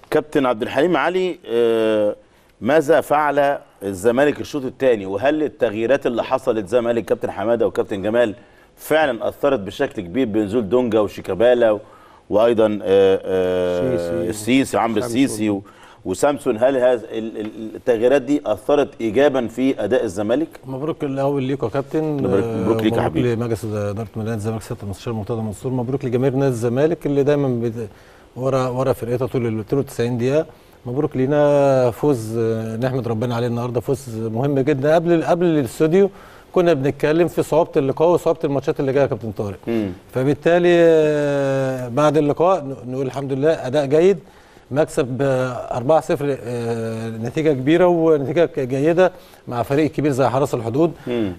كابتن عبد الحليم علي آه، ماذا فعل الزمالك الشوط الثاني وهل التغييرات اللي حصلت زي ما قال الكابتن حماده وكابتن جمال فعلا اثرت بشكل كبير بنزول دونجا وشيكابالا و- وايضا آه، آه، السيسي. السيسي عمرو سامسون. السيسي و- وسامسون هل هذا ال- ال- التغييرات دي اثرت ايجابا في اداء الزمالك؟ مبروك الاول ليكوا يا كابتن مبروك- آه، مبروك ليك يا مبروك حبيبي. لمجلس اداره نادي الزمالك سياده المستشار مرتضى منصور مبروك لجماهير نادي الزمالك اللي دايما بت... ورا ورا فرقتها طول ال 90 دقيقه مبروك لينا فوز آه، نحمد ربنا عليه النهارده فوز مهم جدا قبل قبل الاستوديو كنا بنتكلم في صعوبه اللقاء وصعوبه الماتشات اللي جايه يا كابتن طارق مم. فبالتالي آه، بعد اللقاء ن- نقول الحمد لله اداء جيد مكسب آه، 4-0 آه، نتيجه كبيره ونتيجه جيده مع فريق كبير زي حرس الحدود مم.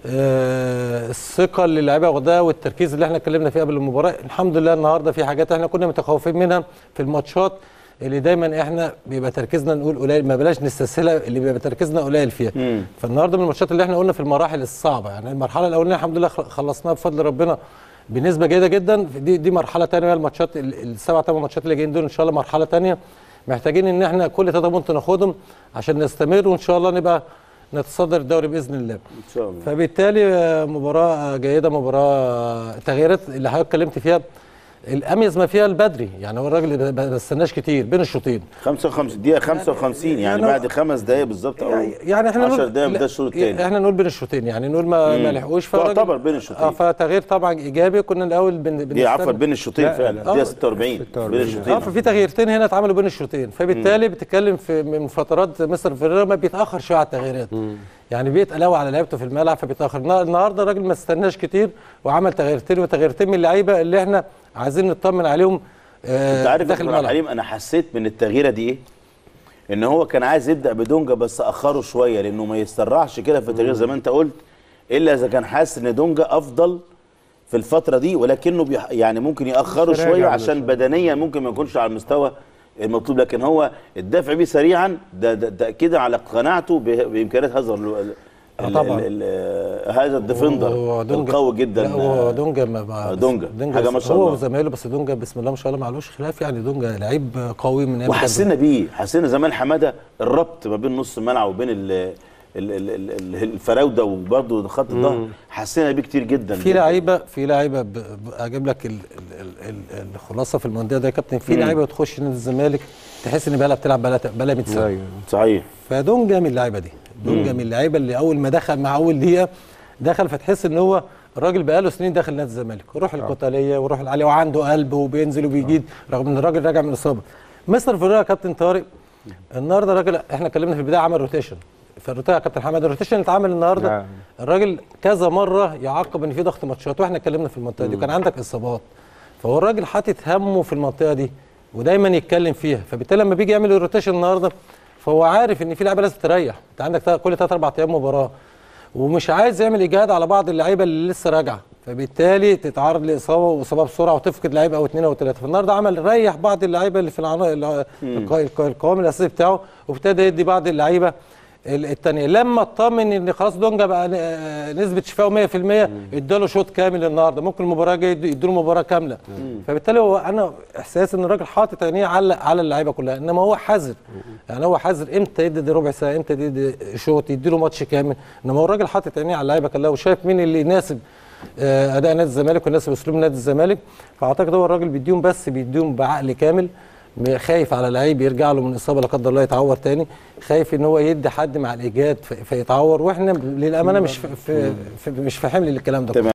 آه، الثقه اللي اللعيبه واخداها والتركيز اللي احنا اتكلمنا فيه قبل المباراه الحمد لله النهارده في حاجات احنا كنا متخوفين منها في الماتشات اللي دايما احنا بيبقى تركيزنا نقول قليل ما بلاش نستسهلها اللي بيبقى تركيزنا قليل فيها مم. فالنهارده من الماتشات اللي احنا قلنا في المراحل الصعبه يعني المرحله الاولانيه الحمد لله خل- خلصناها بفضل ربنا بنسبه جيده جدا دي دي مرحله ثانيه الماتشات ال- السبع ثمان ماتشات اللي جايين دول ان شاء الله مرحله ثانيه محتاجين ان احنا كل ثلاثه بونت ناخدهم عشان نستمر وان شاء الله نبقى نتصدر الدوري باذن الله ان شاء الله فبالتالي آه، مباراه آه، جيده مباراه آه، تغييرات اللي حضرتك اتكلمت فيها الاميز ما فيها البدري يعني هو الراجل ب- ب- ما استناش كتير بين الشوطين 55 دقيقه 55 يعني يعني بعد خمس دقائق بالظبط او يعني احنا 10 نقول دقائق لا، بدايه الشوط الثاني احنا نقول بين الشوطين يعني نقول ما, ما لحقوش فالراجل- تعتبر بين الشوطين. اه فتغيير طبعا ايجابي كنا الاول بن دي عفوا بنستنى- بين الشوطين لا، فعلا لا. دقيقه آه. 46 بين 46. الشوطين اه ففي تغييرتين هنا اتعملوا بين الشوطين فبالتالي بتتكلم في من فترات مستر فيريرا ما بيتاخر شويه على التغييرات يعني بيتقل قوي على لعيبته في الملعب فبيتاخر النا- النهارده الراجل ما استناش كتير وعمل تغييرتين وتغييرتين من اللعيبه اللي احنا عايزين نطمن عليهم آه انت عارف يا داخل كابتن عبد الملعب الحليم انا حسيت من التغييره دي ايه؟ ان هو كان عايز يبدا بدونجا بس اخره شويه لانه ما يسرعش كده في التغيير زي ما انت قلت الا اذا كان حاسس ان دونجا افضل في الفتره دي ولكنه بيح يعني ممكن ياخره راجع شويه من عشان الشوط. بدنيا ممكن ما يكونش على المستوى المطلوب لكن هو الدفع بيه سريعا ده ده تاكيدا على قناعته ب- بامكانيات هذا ال- ال- آه ال- طبعا. ال- ال- هذا الديفندر هو دونجا- القوي جدا لا هو دونجا ما ما دونجا. حاجة ما شاء هو الله. وزمايله بس دونجا بسم الله ما شاء الله معلوش خلاف يعني دونجا لعيب قوي من أيام وحسينا بيه حسينا زمان حماده الربط ما بين نص الملعب وبين ال ال- ال- ال- ال- الفراوده وبرده خط الظهر حسينا بيه كتير جدا في لعيبه في لعيبه ب- ب- اجيب لك ال- ال- ال- الخلاصه في المنطقه ده يا كابتن في لعيبه تخش نادي الزمالك تحس ان بقى بتلعب بقى بقى 100 سنه ايوه صحيح فدونجا من اللعيبه دي دونجا من اللعيبه اللي اول ما دخل مع اول دقيقه دخل فتحس ان هو الراجل بقاله سنين داخل نادي الزمالك روح القتاليه وروح العاليه وعنده قلب وبينزل وبيجيد رغم ان الراجل راجع من اصابه مستر فيريرا يا كابتن طارق النهارده الراجل احنا اتكلمنا في البدايه عمل روتيشن فالروتيشن يا كابتن حماد الروتيشن اللي اتعمل النهارده نعم. الراجل كذا مره يعقب ان في ضغط ماتشات واحنا اتكلمنا في المنطقه دي وكان عندك اصابات فهو الراجل حاطط همه في المنطقه دي ودايما يتكلم فيها فبالتالي لما بيجي يعمل الروتيشن النهارده فهو عارف ان في لعيبه لازم تريح انت عندك تا- كل ثلاث اربع ايام مباراه ومش عايز يعمل اجهاد على بعض اللعيبه اللي لسه راجعه فبالتالي تتعرض لاصابه واصابه بسرعه وتفقد لعيب او اثنين او ثلاثه فالنهارده عمل ريح بعض اللعيبه اللي في العناصر القوام الاساسي بتاعه وابتدى يدي بعض اللعيبه ال- التانية لما اطمن ان خلاص دونجا بقى ن- آه، نسبه شفائه 100% اداله شوط كامل النهارده ممكن المباراه الجايه يدوا- يدوا له مباراه كامله فبالتالي هو انا احساس ان الراجل حاطط عينيه على على اللعيبه كلها انما هو حذر يعني هو حذر امتى يدي دي ربع ساعه امتى يدي شوط يدي له ماتش كامل انما هو الراجل حاطط عينيه على اللعيبه كلها وشايف مين اللي يناسب آه، اداء نادي الزمالك ويناسب اسلوب نادي الزمالك فاعتقد هو الراجل بيديهم بس بيديهم بعقل كامل م- خايف على لعيب يرجع له من اصابه لا قدر الله يتعور تاني خايف ان هو يدي حد مع الايجاد في- فيتعور واحنا للامانه مش في في في- مش في حمل الكلام ده تمام